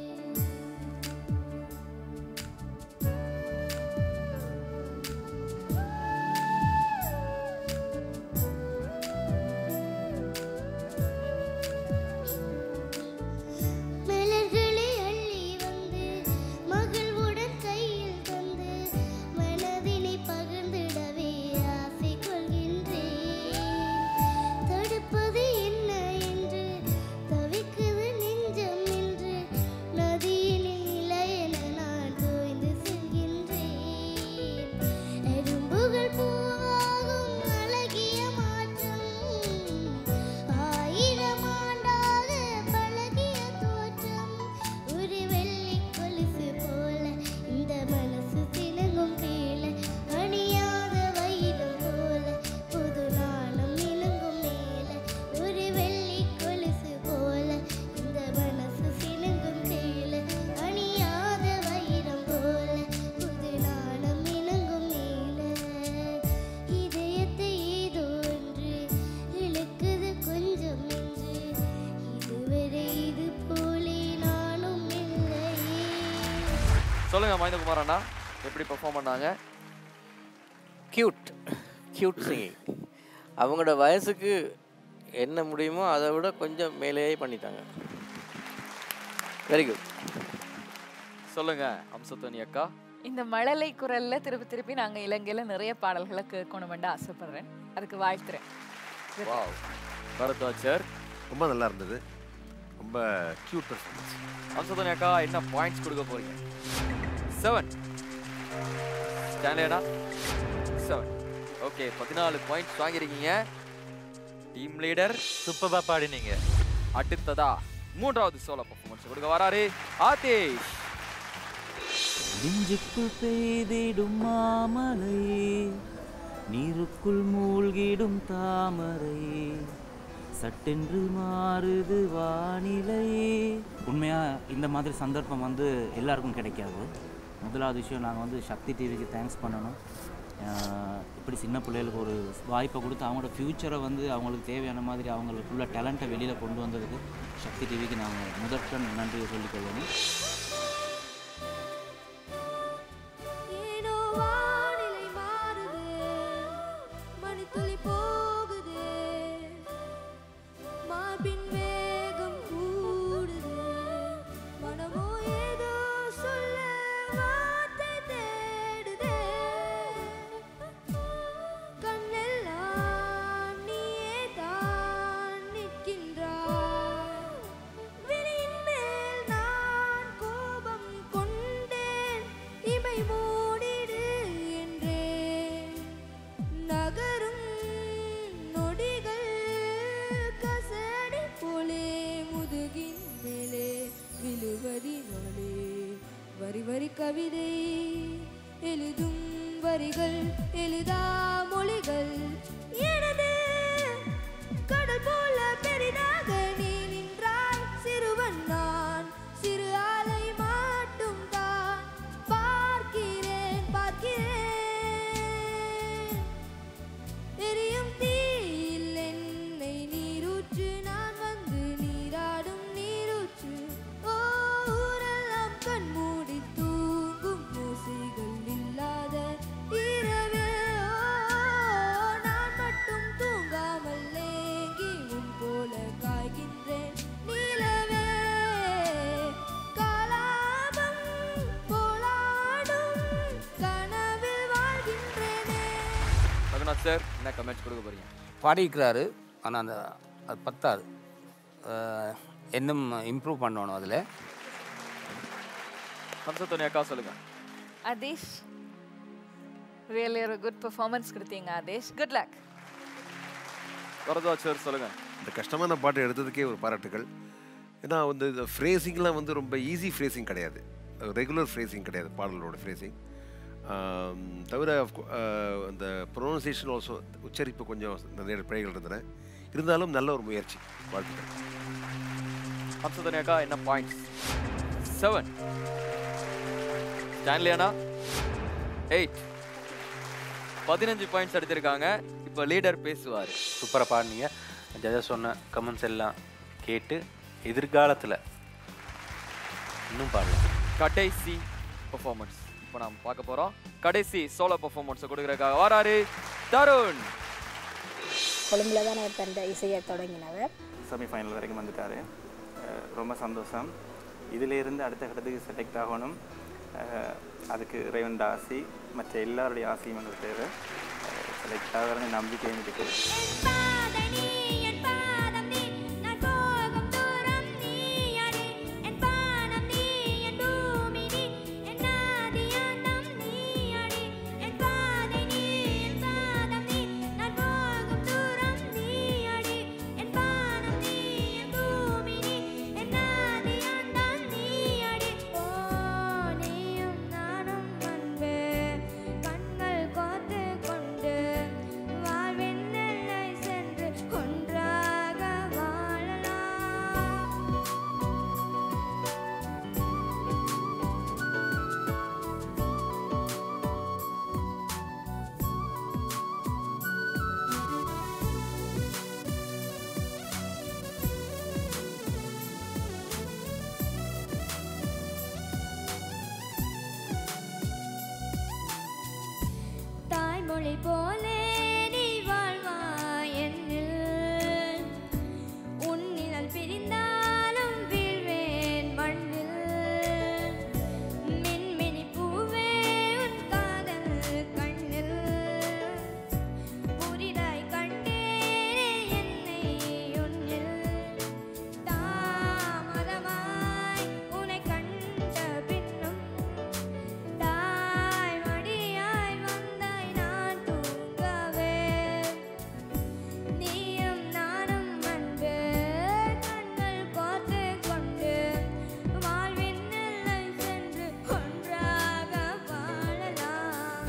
மலர்களை அள்ளி வந்து மகிழ்வுடன் கையில் தந்து மனதினை பகிர்ந்திடவே ஆசை கொள்கின்றேன் தடுப்பது என்ன என்று தவிக்குது நெஞ்சம் என்று நதியின் நிலை என நான் தோய்ந்து செல்கின்றேன் எறும்புகள் பூவாகும் அழகிய மாற்றம் ஆயிரம் ஆண்டாக பழகிய தோற்றம் ஒரு வெள்ளி கொலுசு போல இந்த மனசு தினங்கும் கீழே அணியாத வயிறும் போல புது நாணம் இணங்கும் மேலே ஒரு வெள்ளி கொலுசு போல இந்த மனசு சினுங்கும் கீழே அணியாத வைரம் போல புது நாணம் இணங்கும் மேலே இதயத்தை ஏதோ ஒன்று இழுக்குது கொஞ்சம் என்று இதுவரை இது போலே நானும் இல்லையே சொல்லுங்க மைந்தகுமார் அண்ணா எப்படி பெர்ஃபார்ம் பண்ணாங்க கியூட் கியூட் சிங்கிங் அவங்களோட வயசுக்கு என்ன முடியுமோ அதை விட கொஞ்சம் மேலேயே பண்ணிட்டாங்க வெரி குட் சொல்லுங்க அம்சத்தோனி அக்கா இந்த மழலை குரல்ல திருப்பி திருப்பி நாங்க இலங்கையில நிறைய பாடல்களை கேட்கணுமென்று ஆசைப்படுறேன் அதுக்கு வாழ்த்துறேன் வாவ் பரத்வாஜர் ரொம்ப நல்லா இருந்தது ரொம்ப க்யூட் பர்ஃபார்மன்ஸ் அம்சத்தோனி அக்கா என்ன பாயிண்ட்ஸ் கொடுக்க போறீங்க செவன் ஸ்டான்லேனா செவன் ஓகே பதினாலு பாயிண்ட்ஸ் வாங்கியிருக்கீங்க டீம் லீடர் சூப்பராக பாடினீங்க அடுத்ததா மூன்றாவது சோலோ பர்ஃபார்மன்ஸ் கொடுக்க வராரு ஆதேஷ் நெஞ்சுக்குள் பெய்திடும் மாமலையே நீருக்குள் மூழ்கிடும் தாமரையே சட்டென்று மாறுது வானிலையே உண்மையாக இந்த மாதிரி சந்தர்ப்பம் வந்து எல்லாருக்கும் கிடைக்காது முதலாவது விஷயம் நாங்கள் வந்து சக்தி டிவிக்கு தேங்க்ஸ் பண்ணணும் ஆஹ் இப்படி சின்ன பிள்ளைகளுக்கு ஒரு வாய்ப்பை கொடுத்து அவங்களோட ஃப்யூச்சரை வந்து அவங்களுக்கு தேவையான மாதிரி அவங்களுக்குள்ள டேலண்ட்டை வெளியில் கொண்டு வந்ததுக்கு சக்தி டிவிக்கு நாங்கள் முதற்கண் நன்றியை சொல்லிக்கொள்ளணும் ஏனோ வானிலை மாறுதே மணித்துளி போகுதே மார்பின் வேகம் கூடுதே மனமோ ஏதோ சொல்ல வார்த்தை தேடுதே கண்ணெல்லாம் நீயே தான் நிற்கின்றாய் விழியின் மேல் நான் கோபம் கொண்டேன் இமை மூடிடு என்றேன் நகரும் நொடிகள் கசடி போலே முதுகின் மேலே விழுவதினாலே வரி வரி கவிதை எழுதும் வரிகள் எழுதா மொழிகள் எனது கடல் போல பெரிதாக நீ நின்றாய் சிறுவன் நான் சிறு ஆலை மட்டும் தான் பார்க்கிறேன் பார்க்கிறேன் எரியும் தீயில் என்னை நீரூற்று நான் வந்து நீராடும் நீரூற்று ஓ ஊரெல்லாம் கண் மூடி தூங்கும் ஓசைகள் இல்லாத இரவே ஓ நான் மட்டும் தூங்காமல் ஏங்கி உன் போல காய் ஸ்ரீகாந்த் சார் என்ன கமெண்ட்ஸ் கொடுக்க போறீங்க பாடிக்கிறாரு ஆனால் அந்த அது பத்தாது அஹ், இன்னும் இம்ப்ரூவ் பண்ணணும் அதில் ஹம்சத்துணி அக்கா சொல்லுங்க அதேஷ் ரியலி ஒரு குட் பெர்ஃபார்மன்ஸ் கொடுத்தீங்க Adhesh good luck Bharadwaj sir சொல்லுங்க இந்த கஷ்டமான பாட்டு எடுத்ததுக்கே ஒரு பாராட்டுகள் ஏன்னா வந்து இந்த ஃப்ரேசிங்லாம் வந்து ரொம்ப ஈஸி ஃப்ரேசிங் கிடையாது ரெகுலர் ஃப்ரேசிங் கிடையாது பாடலோட ஃப்ரேசிங் தவிர of co- ஆஹ், அந்த ப்ரொனன்சியேஷன் ஆல்சோ உச்சரிப்பு கொஞ்சம் நிறைய பிழைகள் இருந்தன இருந்தாலும் நல்ல ஒரு முயற்சி வாழ்த்துக்கள் ஹம்சத்துணி அக்கா என்ன பாயிண்ட்ஸ் செவன் ஸ்டான்லி அண்ணா எயிட் பதினஞ்சு பாயிண்ட்ஸ் எடுத்திருக்காங்க இப்போ லீடர் பேசுவார் சூப்பராக பாடினீங்க ஜட்ஜஸ் சொன்ன கமெண்ட்ஸ் எல்லாம் கேட்டு எதிர்காலத்தில் இன்னும் பாடலாம் கடைசி பெர்ஃபார்மன்ஸ் இப்போ நாம் பார்க்க போறோம் கடைசி சோலோ பெர்ஃபார்மன்ஸை கொடுக்குறதுக்காக வராரு தருண் கொழும்புல தான் அவர் தன் இசையை தொடங்கினவர் செமிஃபைனல் வரைக்கும் வந்துட்டார் ரொம்ப சந்தோஷம் இதிலிருந்து அடுத்த கட்டத்துக்கு செலக்ட் ஆகணும் அஹ், அதுக்கு இறைவன் ஆசி மற்ற எல்லாருடைய ஆசையும் எங்களுக்கு தேவை செலக்ட் ஆகிற நம்பிக்கையும் இருக்குது கண்கள் கோத்து கொண்டு வாழ்வின் எல்லை சென்று ஒன்றாக வாழலாம் தாய்மொழி போலே நீ வாழ்வாய் என்னில் உன்னிழல் பிரிந்தாலும் வீழ்வேன் மண்ணில் மின்மினி பூவே உன் காதல் கண்ணில் புதிதாய் கண்டேனே என்னை உன்னில் தாமதமாய் உன்னை கண்ட பின்னும் தாய் மடியாய் வந்தாய் நான் தூங்கவே நீயும் நானும் அன்பு கண்கள் கோர்த்து கொண்டு வாழ்வின் எல்லை சென்று ஒன்றாக வாழலாம்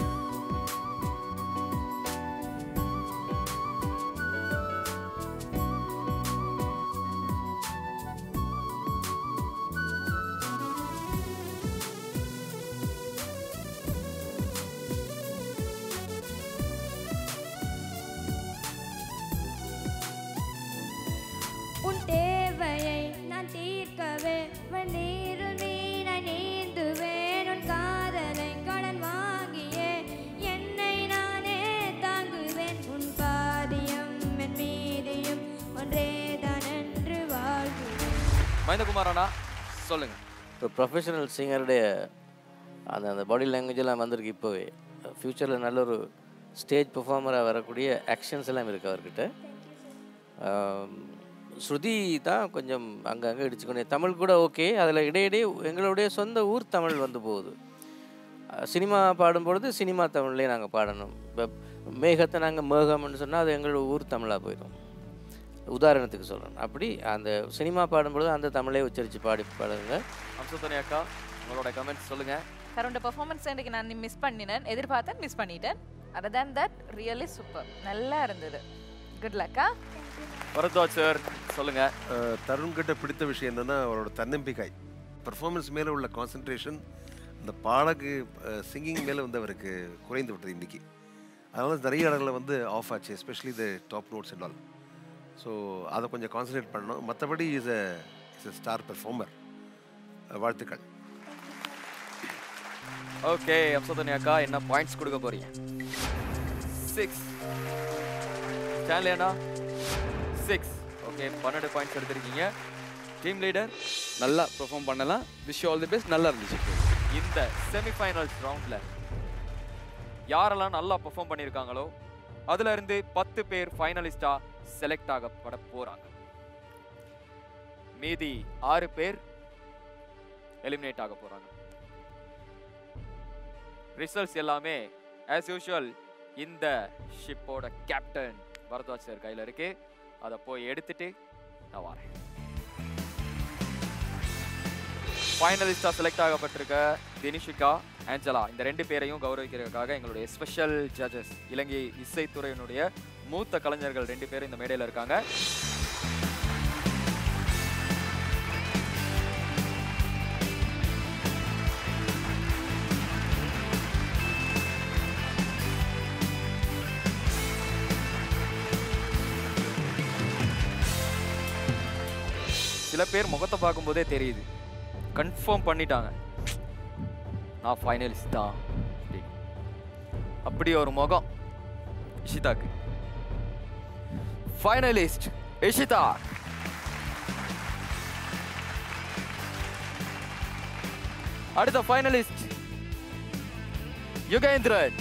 உன் தேவையை நான் தீர்க்கவே வெந்நீரில் மீனை நீந்துவேன் உன் காதலை கடன் வாங்கியே என்னை நானே தாங்குவேன் உன் பாதியம் என் மீதியும் ஒன்றே தான் என்று வாழ்கிறேன் மகேந்திரகுமார் அண்ணா சொல்லுங்க இப்போ ப்ரொஃபஷனல் சிங்கருடைய அந்த அந்த பாடி லாங்குவேஜ் எல்லாம் வந்திருக்கு இப்போவே ஃப்யூச்சரில் நல்ல ஒரு ஸ்டேஜ் பெர்ஃபார்மராக வரக்கூடிய ஆக்ஷன்ஸ் எல்லாம் இருக்குது அவர்கிட்ட ஆம், ஸ்ருதி தான் கொஞ்சம் அங்கங்கே இடிச்சுக்கொண்டே தமிழ் கூட ஓகே அதில் இடையிடையே எங்களுடைய சொந்த ஊர் தமிழ் வந்து போகுது அஹ், சினிமா பாடும்பொழுது சினிமா தமிழ்லேயே நாங்கள் பாடணும் இப்போ மேகத்தை நாங்கள் மேகம்னு சொன்னால் அது எங்களோட ஊர் தமிழாக போயிடும் உதாரணத்துக்கு சொல்கிறேன் அப்படி அந்த சினிமா பாடும்பொழுது அந்த தமிழே உச்சரித்து பாடி பாடுங்க ஹம்சத்துணி அக்கா உங்களோட கமெண்ட்ஸ் சொல்லுங்க கரோட பெர்ஃபார்மன்ஸ் இன்றைக்கு நான் மிஸ் பண்ணினேன் எதிர்பார்த்தேன் மிஸ் பண்ணிட்டேன் other than that really super நல்லா இருந்தது குட் லக்கா வரதாஜ் சார் சொல்லுங்க அஹ், தருண் கிட்ட பிடித்த விஷயம் என்னன்னா அவரோட தன்னம்பிக்கை பர்ஃபார்மன்ஸ் மேலே உள்ள கான்சென்ட்ரேஷன் அந்த பாடகு சிங்கிங் மேலே வந்து அவருக்கு குறைந்து விட்டது இன்னைக்கு அதனால நிறைய இடங்களில் வந்து ஆஃப் ஆச்சு especially the top notes and all so அதை கொஞ்சம் கான்சன்ட்ரேட் பண்ணணும் மற்றபடி is a is a star performer வாழ்த்துக்கள் ஓகே அப்சதனி அக்கா என்ன பாயிண்ட்ஸ் கொடுக்க போறீங்க சிக்ஸ் ஸ்டான்லி அண்ணா சிக்ஸ் ஓகே பன்னெண்டு பாயிண்ட்ஸ் எடுத்திருக்கீங்க டீம் லீடர் நல்லா பெர்ஃபார்ம் பண்ணலாம் விஷ் ஆல் தி பெஸ்ட் நல்லா இருந்துச்சு இந்த செமிஃபைனல்ஸ் ரவுண்டில் யாரெல்லாம் நல்லா பெர்ஃபார்ம் பண்ணியிருக்காங்களோ அதுல இருந்து பத்து பேர் ஃபைனலிஸ்டா செலக்ட் ஆகப்பட போறாங்க மீதி ஆறு பேர் எலிமினேட் ஆக போறாங்க ரிசல்ட்ஸ் எல்லாமே ஆஸ் யூஷுவல் இந்த ஷிப்போட கேப்டன் பரத்வாஜ் சார் கையில் இருக்கு அதை போய் எடுத்துட்டு நான் வரேன் ஃபைனலிஸ்டா செலக்ட் ஆகப்பட்டிருக்க தினிஷிகா ஆஞ்சலா இந்த ரெண்டு பேரையும் கௌரவிக்கிறதுக்காக எங்களுடைய ஸ்பெஷல் ஜட்ஜஸ் இலங்கை இசைத்துறையினுடைய மூத்த கலைஞர்கள் ரெண்டு பேரும் இந்த மேடையில் இருக்காங்க சில பேர் முகத்தை பார்க்கும்போதே தெரியுது கன்ஃபார்ம் பண்ணிட்டாங்க நான் ஃபைனலிஸ்ட் தான் அப்படின்னு. அப்படி ஒரு முகம் இஷிதாக்கு ஃபைனலிஸ்ட் இஷிதா அடுத்த ஃபைனலிஸ்ட் யுகேந்திரன்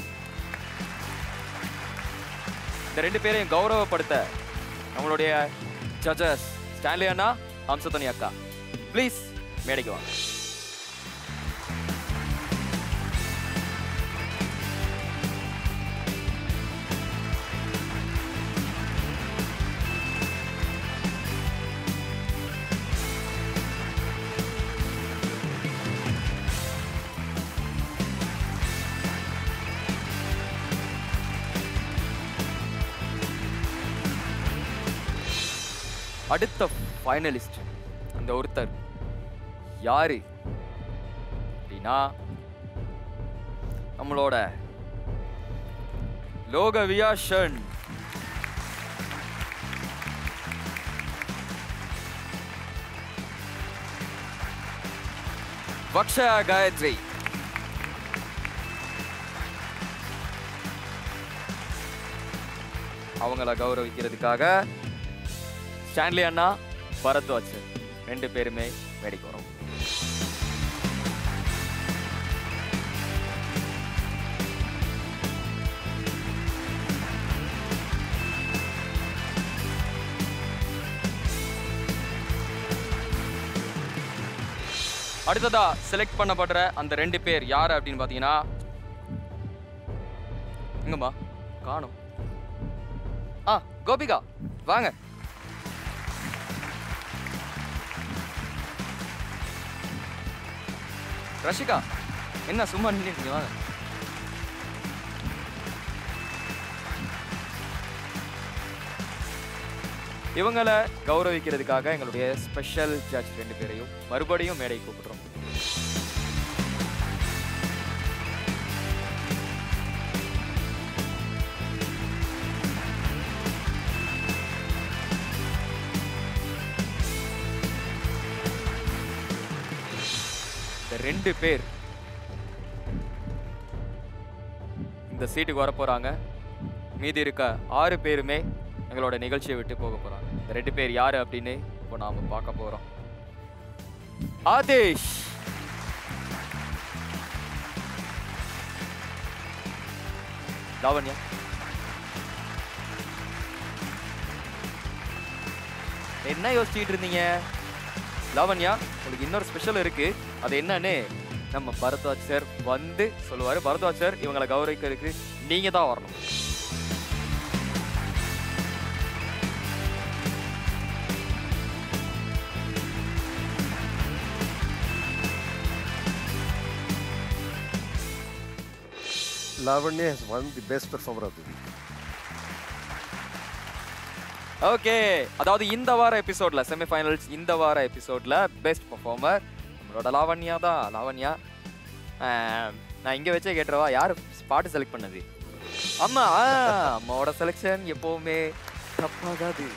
இந்த ரெண்டு பேரையும் கௌரவப்படுத்த நம்மளுடைய ஜட்ஜஸ் ஸ்டான்லி அண்ணா ஹம்சத்தனி அக்கா ப்ளீஸ் மேடைக்கு வாங்க அடுத்த ஃபைனலிஸ்ட் அந்த ஒருத்தர் யாரு அப்படின்னா நம்மளோட லோகவியா ஷன் வக்ஷா காயத்ரி அவங்கள கௌரவிக்கிறதுக்காக ஸ்டான்லி அண்ணா பரத்வாஜ் sir. ரெண்டு பேருமே மேடைக்கு வரோம் அடுத்ததா செலக்ட் பண்ணப்படுற அந்த ரெண்டு பேர் யார் அப்படின்னு பார்த்தீங்கன்னா எங்கம்மா காணும் ஆ கோபிகா வாங்க ரஷிகா என்ன சும்மா நின்றுட்டு வாங்க இவங்களை கௌரவிக்கிறதுக்காக எங்களுடைய ஸ்பெஷல் ஜட்ஜ் ரெண்டு பேரையும் மறுபடியும் மேடை கூப்பிடுறோம் இந்த ரெண்டு பேர் இந்த சீட்டுக்கு வர போறாங்க மீதி இருக்க ஆறு பேருமே எங்களோட நிகழ்ச்சியை விட்டு போக போறாங்க இந்த ரெண்டு பேர் யாரு அப்படின்னு இப்போ நாம பார்க்க போறோம் ஆதேஷ் லாவண்யா என்ன யோசிச்சுட்டு இருந்தீங்க லாவண்யா உங்களுக்கு இன்னொரு ஸ்பெஷல் இருக்கு அது என்னன்னு நம்ம பரத்வாஜ் சார் வந்து சொல்லுவாரு பரத்வாஜ் சார் இவங்களை கௌரவிக்கிறதுக்கு நீங்க தான் வரணும் Lavanya has won the best performer of the week. Okay அதாவது இந்த வார எபிசோட்ல செமிஃபைனல்ஸ் இந்த வார எபிசோட்ல பெஸ்ட் பர்ஃபார்மர் நம்மளோட லாவண்யா தான் லாவண்யா ஆம், நான் இங்க வச்சே கேட்டுறவா யார் பாட்டு செலக்ட் பண்ணது அம்மா ஆ, அம்மாவோட செலெக்ஷன் எப்பவுமே தப்பாகாது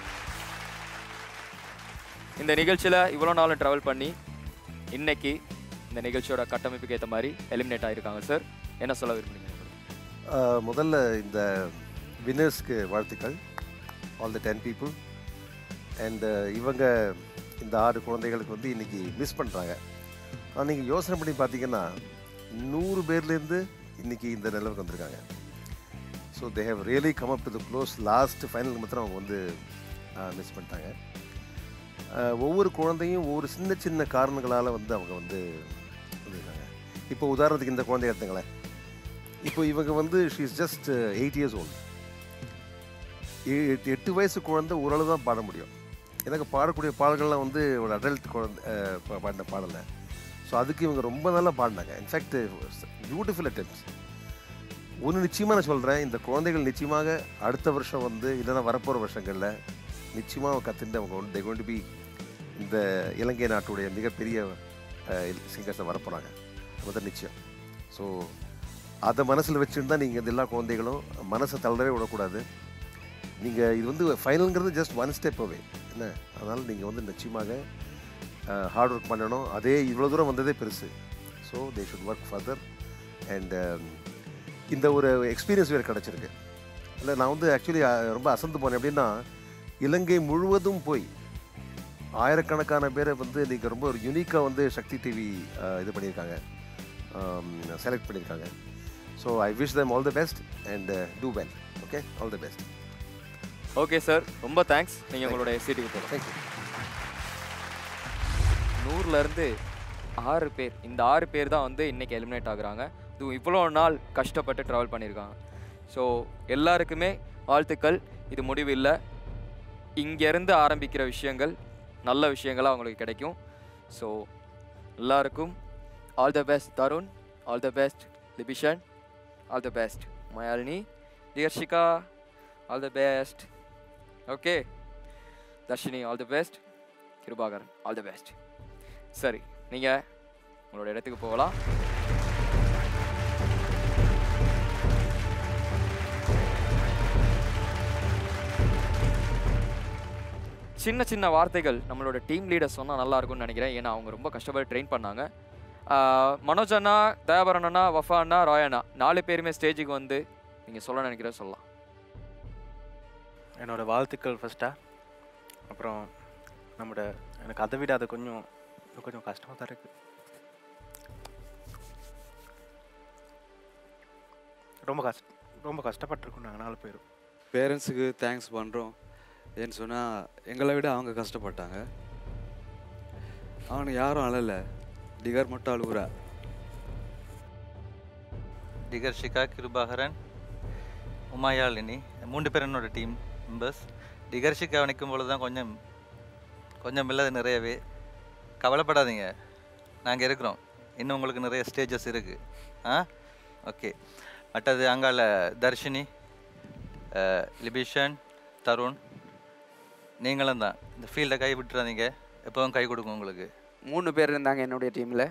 இந்த நிகழ்ச்சியில இவ்வளோ நாளும் ட்ராவல் பண்ணி இன்னைக்கு இந்த நிகழ்ச்சியோட கட்டமைப்புக்கு ஏற்ற மாதிரி எலிமினேட் ஆயிருக்காங்க சார் என்ன சொல்ல விரும்புறீங்க ஆஹ் முதல்ல இந்த வின்னர்ஸ்க்கு வாழ்த்துக்கள் all the ten people and இவங்க இந்த ஆறு குழந்தைகளுக்கு வந்து இன்னைக்கு மிஸ் பண்ணுறாங்க ஆனால் நீங்கள் யோசனை பண்ணி பார்த்தீங்கன்னா நூறு பேர்லேருந்து இன்னைக்கு இந்த நிலவுக்கு வந்திருக்காங்க so they have really come up to the close last ஃபைனலுக்கு மாத்திரம் அவங்க வந்து மிஸ் பண்ணிட்டாங்க ஆஹ் ஒவ்வொரு குழந்தையும் ஒவ்வொரு சின்ன சின்ன காரணங்களால் வந்து அவங்க வந்து வந்துருக்காங்க இப்போ உதாரணத்துக்கு இந்த குழந்தைய எடுத்துங்களேன் இப்போ இவங்க வந்து she is just eight years old எட்டு வயசு குழந்தை ஓரளவு தான் பாட முடியும் எனக்கு பாடக்கூடிய பாடல்கள்லாம் வந்து ஒரு அடல்ட் குழந்தை அஹ், பா- பாடின பாடலை ஸோ அதுக்கு இவங்க ரொம்ப நல்லா பாடினாங்க இன்ஃபேக்ட் பியூட்டிஃபுல் அட்டெம்ப்ஸ் ஒன்று நிச்சயமாக நான் சொல்கிறேன் இந்த குழந்தைகள் நிச்சயமாக அடுத்த வருஷம் வந்து இல்லைன்னா வரப்போகிற வருஷங்களில் நிச்சயமாக கற்றுட்டு அவங்க வந்து கொண்டு பி இந்த இலங்கை நாட்டுடைய மிகப்பெரிய சிங்கர்ஸை வரப்போகிறாங்க அது தான் நிச்சயம் ஸோ அதை மனசில் வச்சுட்டு தான் நீங்கள் இந்த எல்லா குழந்தைகளும் மனசை தளரவே விடக்கூடாது நீங்கள் இது வந்து ஃபைனல்ங்கிறது ஜஸ்ட் ஒன் ஸ்டெப் அவே என்ன அதனால் நீங்கள் வந்து நிச்சயமாக ஹார்ட் ஒர்க் பண்ணணும் அதே இவ்வளோ தூரம் வந்ததே பெருசு so they should work further and இந்த ஒரு எக்ஸ்பீரியன்ஸ் வேறு கிடச்சிருக்கு இல்லை நான் வந்து ஆக்சுவலி ரொம்ப அசந்து போனேன் எப்படின்னா இலங்கை முழுவதும் போய் ஆயிரக்கணக்கான பேரை வந்து நீங்கள் ரொம்ப ஒரு யூனிக்காக வந்து சக்தி டிவி இது பண்ணியிருக்காங்க செலக்ட் பண்ணியிருக்காங்க so I wish them all the best and do well okay all the best okay sir ரொம்ப தேங்க்ஸ் நீங்கள் உங்களோட சீட்டுக்கு போகலாம் தேங்க்யூ நூறுலேருந்து ஆறு பேர் இந்த ஆறு பேர் தான் வந்து இன்னைக்கு எலிமினேட் ஆகுறாங்க இது இவ்வளோ நாள் கஷ்டப்பட்டு ட்ராவல் பண்ணியிருக்காங்க ஸோ எல்லாருக்குமே வாழ்த்துக்கள் இது முடிவு இல்லை இங்கேருந்து ஆரம்பிக்கிற விஷயங்கள் நல்ல விஷயங்களாக அவங்களுக்கு கிடைக்கும் ஸோ எல்லாருக்கும் all the best Tarun all the best லிபிஷன் all the best Mayalini Dheershika all the best okay Dharshini all the best Kirubakar all the best சரி நீங்கள் உங்களோட இடத்துக்கு போகலாம் சின்ன சின்ன வார்த்தைகள் நம்மளோட டீம் லீடர் சொன்னால் நல்லா இருக்கும்னு நினைக்கிறேன் ஏன்னா அவங்க ரொம்ப கஷ்டப்பட்டு ட்ரெயின் பண்ணாங்க ஆஹ் மனோஜ் அண்ணா தயாபரன் அண்ணா வஃபா அண்ணா ராய் அண்ணா நாலு பேருமே ஸ்டேஜுக்கு வந்து நீங்கள் சொல்ல நினைக்கிற சொல்லலாம் என்னோட வாழ்த்துக்கள் ஃபஸ்ட்டாக அப்புறம் நம்மளோட எனக்கு அதை விட அது கொஞ்சம் இன்னும் கொஞ்சம் கஷ்டமாக தான் இருக்குது ரொம்ப கஷ்ட ரொம்ப கஷ்டப்பட்டிருக்கோம் நாங்கள் நாலு பேரும் பேரண்ட்ஸுக்கு தேங்க்ஸ் பண்ணுறோம் ஏன்னு சொன்னால் எங்களை விட அவங்க கஷ்டப்பட்டாங்க அவனுக்கு யாரும் அழலை டிகர் மட்டும் அழுகுறா டிகர்ஷிகா கிருபாகரன் உமாயாலினி மூன்று பேர் என்னோட டீம் மெம்பர்ஸ் டிகர்ஷிகா நிற்கும் பொழுது தான் கொஞ்சம் கொஞ்சம் இல்லாத நிறையவே கவலைப்படாதீங்க நாங்கள் இருக்கிறோம் இன்னும் உங்களுக்கு நிறைய ஸ்டேஜஸ் இருக்குது ஆ ஓகே மற்றது அங்கால தர்ஷினி அஹ், லிபிஷன் தருண் நீங்களும் தான் இந்த ஃபீல்டை கை விட்டுறாதீங்க எப்பவும் கை கொடுக்கும் உங்களுக்கு மூணு பேர் இருந்தாங்க என்னுடைய டீமில்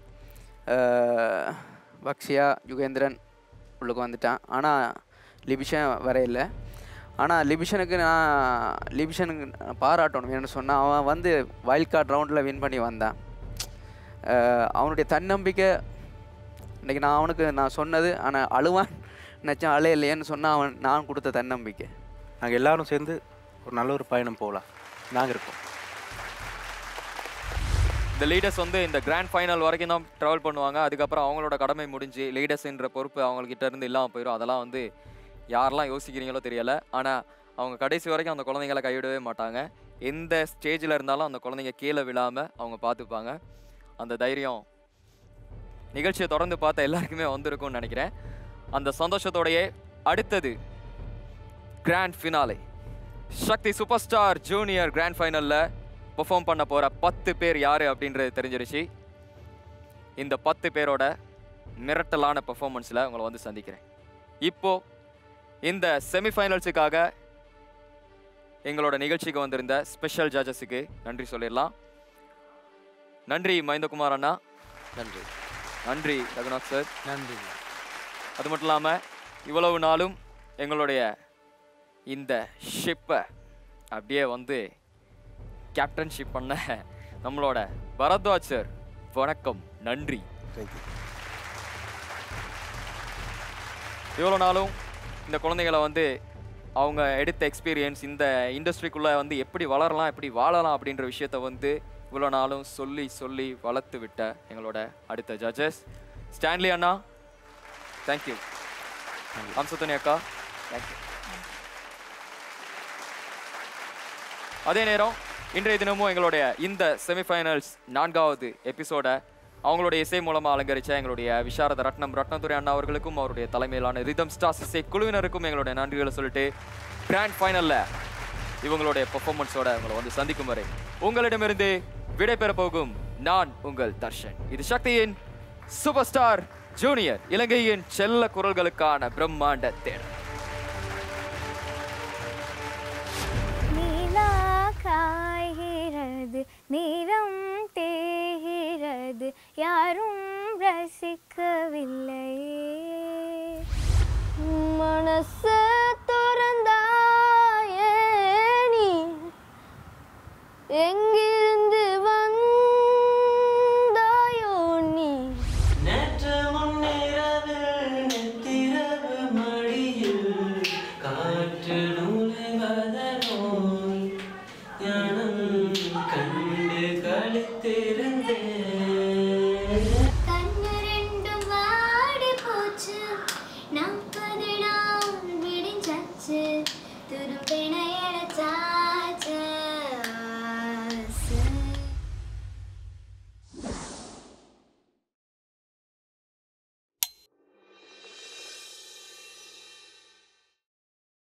பக்ஷியா யுகேந்திரன் உள்ளுக்கு வந்துட்டான் ஆனால் லிபிஷன் வரையில ஆனால் லிபிஷனுக்கு நான் லிபிஷனுக்கு நான் பாராட்டணும் ஏன்னு சொன்னால் அவன் வந்து வைல்ட் கார்டு ரவுண்டில் வின் பண்ணி வந்தான் அஹ் அவனுடைய தன்னம்பிக்கை இன்றைக்கி நான் அவனுக்கு நான் சொன்னது ஆனால் அழுவான் நினச்சான் அழ இல்லையேன்னு சொன்னால் அவன் நான் கொடுத்த தன்னம்பிக்கை நாங்கள் எல்லாரும் சேர்ந்து ஒரு நல்ல ஒரு பயணம் போகலாம் நாங்கள் இருக்கோம் இந்த லீடர்ஸ் வந்து இந்த கிராண்ட் ஃபைனல் வரைக்கும் தான் ட்ராவல் பண்ணுவாங்க அதுக்கப்புறம் அவங்களோட கடமை முடிஞ்சு லீடர்ஸ்ன்ற பொறுப்பு அவங்கக்கிட்ட இருந்து இல்லாமல் போயிடும் அதெல்லாம் வந்து யாரெல்லாம் யோசிக்கிறீங்களோ தெரியல ஆனால் அவங்க கடைசி வரைக்கும் அந்த குழந்தைங்களை கைவிடவே மாட்டாங்க எந்த ஸ்டேஜில் இருந்தாலும் அந்த குழந்தைங்க கீழே விழாமல் அவங்க பார்த்துப்பாங்க அந்த தைரியம் நிகழ்ச்சியை தொடர்ந்து பார்த்த எல்லாருக்குமே வந்திருக்கும்னு நினைக்கிறேன் அந்த சந்தோஷத்தோடையே அடுத்தது grand finale Sakthi super star junior grand ஃபைனலில் பெர்ஃபார்ம் பண்ண போகிற பத்து பேர் யார் அப்படின்றது தெரிஞ்சிருச்சு இந்த பத்து பேரோட மிரட்டலான பெர்ஃபார்மன்ஸில் உங்களை வந்து சந்திக்கிறேன் இப்போ இந்த செமிஃபைனல்ஸுக்காக எங்களோட நிகழ்ச்சிக்கு வந்திருந்த ஸ்பெஷல் ஜட்ஜஸுக்கு நன்றி சொல்லிடலாம் நன்றி மஹிந்தகுமார் அண்ணா நன்றி நன்றி ரகுநாத் சார் நன்றி அது மட்டும் இல்லாமல் இவ்வளவு நாளும் எங்களுடைய இந்த ஷிப்பை அப்படியே வந்து கேப்டன்ஷிப் பண்ண நம்மளோட பரத்வாஜ் சார் வணக்கம் நன்றி தேங்க்யூ இவ்வளோ நாளும் இந்த குழந்தைகளை வந்து அவங்க எடுத்த எக்ஸ்பீரியன்ஸ் இந்த இண்டஸ்ட்ரிக்குள்ளே வந்து எப்படி வளரலாம் எப்படி வாழலாம் அப்படின்ற விஷயத்த வந்து இவ்வளோ நாளும் சொல்லி சொல்லி வளர்த்து விட்ட எங்களோட அடுத்த ஜட்ஜஸ் ஸ்டான்லி அண்ணா தேங்க்யூ அம்சத்துனி அக்கா தேங்க்யூ அதே நேரம் இன்றைய தினமும் எங்களுடைய இந்த செமிஃபைனல்ஸ் நான்காவது எபிசோட அவங்களுடைய இசை மூலமா அலங்கரிச்ச எங்களுடைய விசாரத ரத்னம் ரத்னதுரை அண்ணா அவர்களுக்கும் அவருடைய தலைமையிலான ரிதம் ஸ்டார்ஸ் இசை குழுவினருக்கும் எங்களுடைய நன்றிகளை சொல்லிட்டு கிராண்ட் ஃபைனல்ல இவங்களுடைய பெர்ஃபார்மன்ஸோட உங்களை வந்து சந்திக்கும் வரை உங்களிடமிருந்து விடைபெற போகும் நான் உங்கள் தர்ஷன் இது சக்தியின் சூப்பர் ஸ்டார் ஜூனியர் இலங்கையின் செல்ல குரல்களுக்கான பிரம்மாண்ட தேடல் நிலா காய்கிறது நிறம் தேகிறது யாரும் ரசிக்கவில்லை மனசு துறந்தாயே நீ எங்க